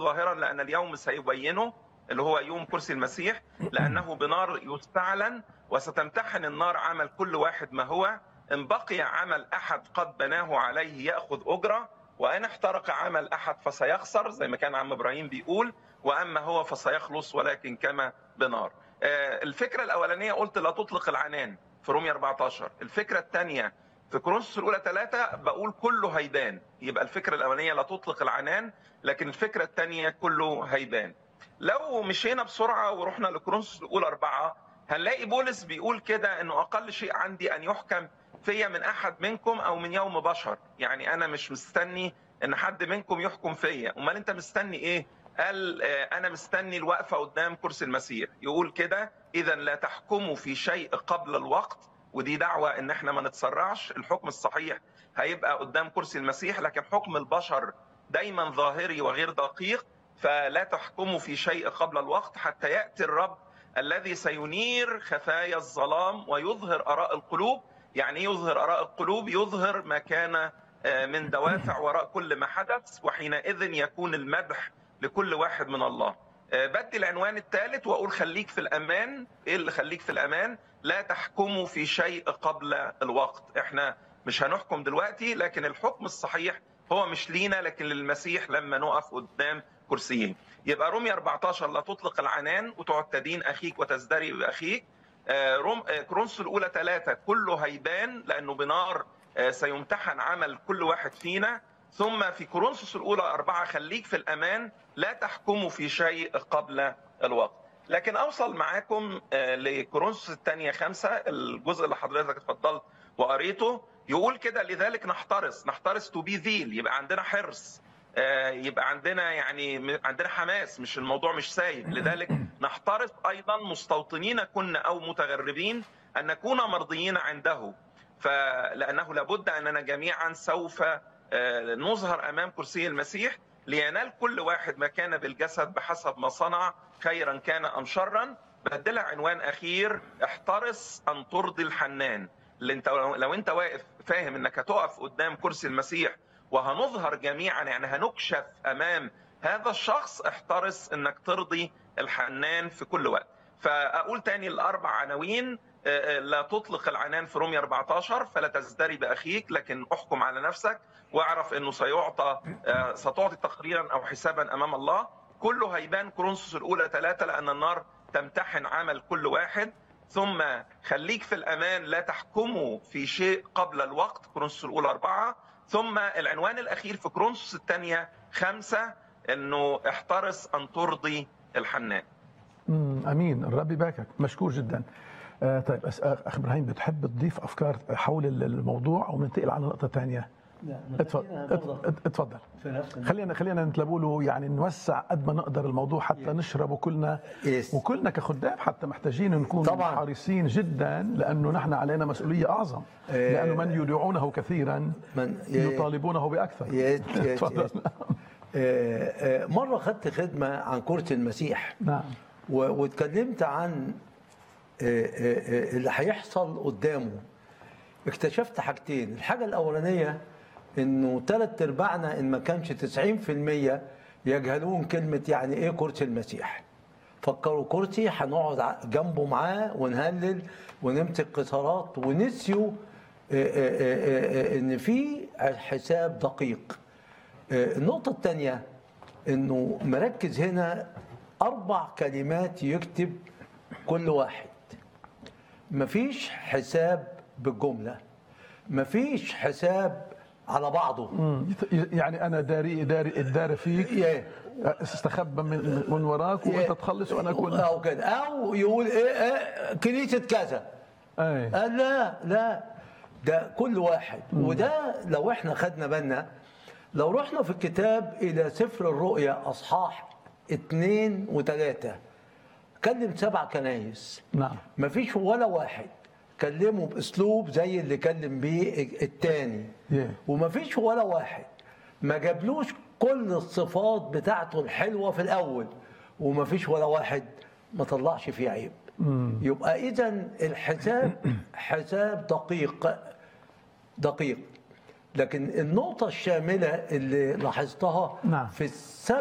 ظاهرا لأن اليوم سيبينه اللي هو يوم كرسي المسيح لأنه بنار يستعلن وستمتحن النار عمل كل واحد ما هو إن بقي عمل أحد قد بناه عليه يأخذ أجرة وإن احترق عمل أحد فسيخسر زي ما كان عم إبراهيم بيقول وأما هو فسيخلص ولكن كما بنار آه، الفكرة الأولانية قلت لا تطلق العنان في رومية 14 الفكرة الثانية في كورنثوس الأولى ثلاثة بقول كله هيبان يبقى الفكرة الأولانية لا تطلق العنان لكن الفكرة الثانية كله هيبان لو مشينا بسرعة ورحنا لكورنثوس الأولى أربعة هنلاقي بولس بيقول كده إنه أقل شيء عندي أن يحكم فيا من أحد منكم أو من يوم بشر يعني أنا مش مستني إن حد منكم يحكم فيا أمال أنت مستني إيه قال آه، أنا مستني الوقفة قدام كرسي المسيح يقول كده إذا لا تحكموا في شيء قبل الوقت ودي دعوة إن إحنا ما نتسرعش الحكم الصحيح هيبقى قدام كرسي المسيح لكن حكم البشر دايما ظاهري وغير دقيق فلا تحكموا في شيء قبل الوقت حتى يأتي الرب الذي سينير خفايا الظلام ويظهر آراء القلوب يعني إيه يظهر آراء القلوب يظهر ما كان آه، من دوافع وراء كل ما حدث وحينئذ يكون المدح لكل واحد من الله آه، بدي العنوان الثالث واقول خليك في الامان ايه اللي خليك في الامان لا تحكموا في شيء قبل الوقت احنا مش هنحكم دلوقتي لكن الحكم الصحيح هو مش لينا لكن للمسيح لما نقف قدام كرسيه يبقى رومية 14 لا تطلق العنان وتقعد تدين اخيك وتزدري باخيك آه، روم آه، كورنثوس الاولى ثلاثة كله هيبان لانه بنار آه، سيمتحن عمل كل واحد فينا ثم في كورنثوس الأولى أربعة خليك في الأمان لا تحكموا في شيء قبل الوقت لكن أوصل معاكم آه، لكورنثوس الثانية خمسة الجزء اللي حضرتك اتفضلت وقريته يقول كده لذلك نحترس نحترس تو بي ذيل يبقى عندنا حرص آه، يبقى عندنا يعني م- عندنا حماس مش الموضوع مش سايب لذلك نحترس أيضا مستوطنين كنا أو متغربين أن نكون مرضيين عنده فلأنه لابد أننا جميعا سوف آه، نظهر امام كرسي المسيح لينال كل واحد ما كان بالجسد بحسب ما صنع خيرا كان ام شرا بدلها عنوان اخير احترس ان ترضي الحنان اللي انت لو انت واقف فاهم انك هتقف قدام كرسي المسيح وهنظهر جميعا يعني هنكشف امام هذا الشخص احترس انك ترضي الحنان في كل وقت فاقول تاني الاربع عناوين آه، آه، لا تطلق العنان في رومية 14 فلا تزدري باخيك لكن احكم على نفسك واعرف انه سيعطى آه، ستعطي تقريرا او حسابا امام الله كله هيبان كورنثوس الاولى ثلاثه لان النار تمتحن عمل كل واحد ثم خليك في الامان لا تحكموا في شيء قبل الوقت كورنثوس الاولى اربعه ثم العنوان الاخير في كورنثوس الثانيه خمسه انه احترس ان ترضي الحنان مم، امين الرب يباركك مشكور جدا آه طيب أس- اخ ابراهيم بتحب تضيف افكار حول الموضوع او ننتقل على نقطه ثانيه اتفضل ات- اتفضل في نفس خلينا خلينا نتلبوا له يعني نوسع قد ما نقدر الموضوع حتى نشربه كلنا Yes. وكلنا كخدام حتى محتاجين نكون طبعاً. حريصين جدا لانه نحن علينا مسؤوليه اعظم إيه. لانه من يدعونه كثيرا من- يطالبونه باكثر يس يس اتفضل. يس. آه، آه، مرة خدت خدمة عن كرة المسيح نعم و- واتكلمت عن آه، آه، آه، اللي هيحصل قدامه اكتشفت حاجتين الحاجة الأولانية إنه ثلاث أرباعنا إن ما كانش 90% يجهلون كلمة يعني إيه كرسي المسيح فكروا كرسي هنقعد ع- جنبه معاه ونهلل ونمسك قصارات ونسيوا آه، آه، آه، آه، إن في حساب دقيق آه، النقطة الثانية إنه مركز هنا أربع كلمات يكتب كل واحد مفيش حساب بالجملة مفيش حساب على بعضه مم. يعني انا داري داري الدار فيك إيه. استخبى من من وراك وانت تخلص وانا اكون أو كده أو يقول إيه, إيه كنيسة كذا اي قال لا لا ده كل واحد وده لو احنا خدنا بالنا لو رحنا في الكتاب الى سفر الرؤيا اصحاح اثنين وثلاثة كلم سبع كنايس نعم مفيش ولا واحد كلمه باسلوب زي اللي كلم بيه التاني Yeah. ومفيش ولا واحد ما جابلوش كل الصفات بتاعته الحلوه في الاول ومفيش ولا واحد ما طلعش فيه عيب يبقى اذا الحساب حساب دقيق دقيق لكن النقطه الشامله اللي لاحظتها نعم. في السبع